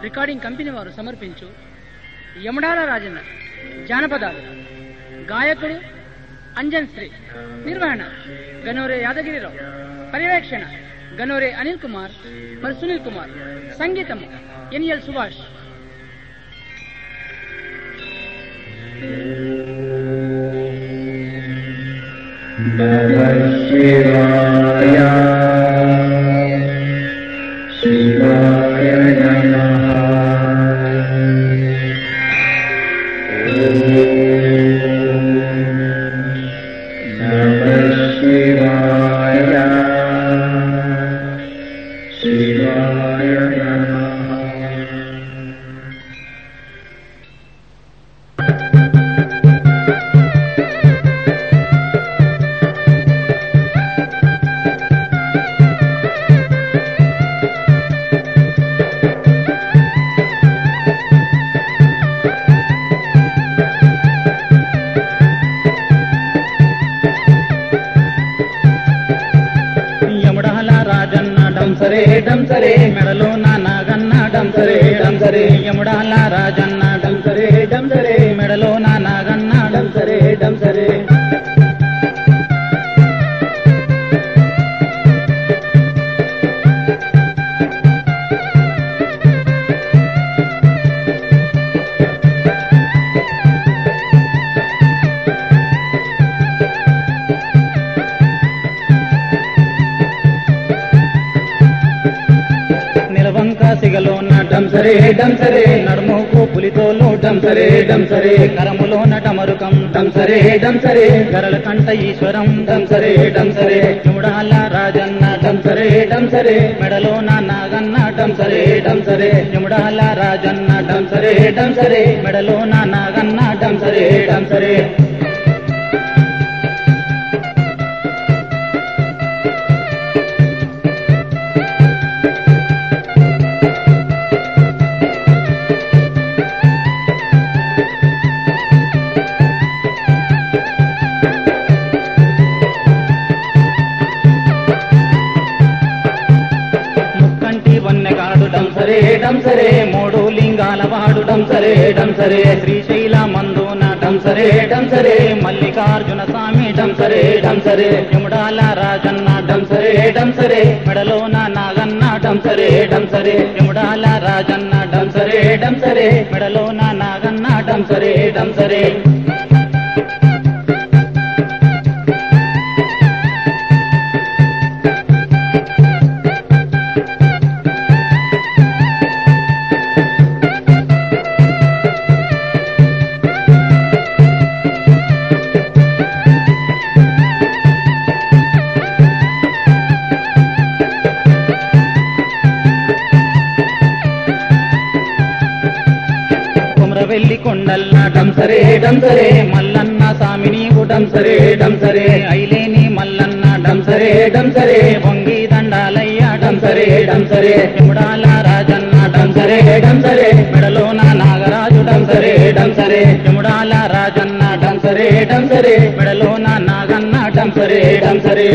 recording company వారు సమర్పించు యమడాల రాజన్న జానపదాలు గాయకుడు అంజన్ శ్రీ నిర్వహణ గనోరే యాదగిరిరావు పర్యవేక్షణ గనోరే అనిల్ కుమార్ మరి సునీల్ కుమార్ సంగీతం ఎన్ఎల్ సుభాష్ नमः शिवाय शिवाय नमः नमः शिवाय शिवाय नमः యముడాల రాజన్న డంసరే డంసరే మెడలో నా నాగన్న డంసరే డంసరే యముడాల రాజన్న డంసరే డంసరే మెడలో నా నాగన్న డంసరే డంసరే నిలవంక సిగలోన డంసరే డంసరే నడుముకు పులితోలు డంసరే డంసరే కరములో నటమరుకం డంసరే డంసరే గరల కంట ఈశ్వరం డంసరే డంసరే చూడాల రాజన్న డంసరే డంసరే మెడలో నా నాగన్న డంసరే డంసరే చూడాల రాజన్న డంసరే డంసరే మెడలో నా నాగన్న డంసరే డంసరే ముక్కంటి వన్నెగాడు డంసరే డంసరే మూడు లింగాల వాడు డంసరే డంసరే శ్రీశైల మందున డంసరే డంసరే మల్లికార్జున స్వామి డంసరే డంసరే యముడాల రాజన్న డంసరే డంసరే మెడలోన నాగన్న డంసరే డంసరే యముడాల రాజన్న డంసరే డంసరే మెడలోన నాగన్న డంసరే డంసరే కుమరవెల్లి కొండల్ల డంసరే డంసరే మల్లన్న సామి నీవు డంసరే డంసరే ఐలేని మల్లన్న డంసరే డంసరే వంగి దండాలయ్య డంసరే డంసరే ఎముడాల రాజన్న డంసరే డంసరే మెడలోన నాగరాజు డంసరే డంసరే ఎముడాల రాజన్న డంసరే డంసరే మెడలోన నాగన్న డంసరే డంసరే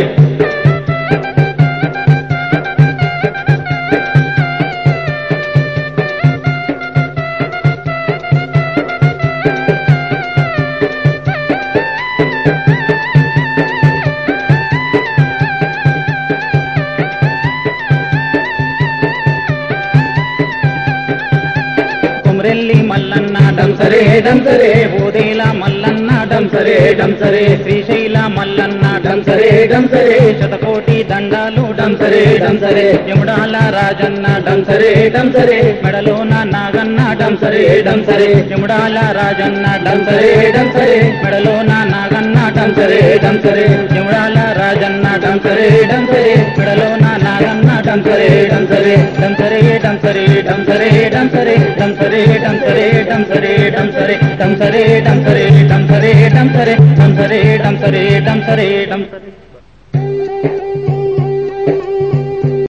కుమరెల్లి మల్లన్న డంసరే డంసరే ఓదేల మల్లన్న డంసరే డంసరే శ్రీశైల మల్లన్న డంసరే డంసరే శతకోటి దండాలు డంసరే డంసరే యముడాల రాజన్న డంసరే డంసరే మెడలోన నాగన్న డంసరే డంసరే యముడాల రాజన్న డంసరే డంసరే మెడలోన నాగన్న డంసరే డంసరే యముడాల రాజన్న డంసరే డంసరే మెడలోన నాగన్న డంసరే డంసరే డంసరే డంసరే డంసరే డంసరే డంసరే డంసరే డంసరే డంసరే డంసరే డంసరే డంసరే డంసరే డంసరే డంసరే డంసరే డంసరే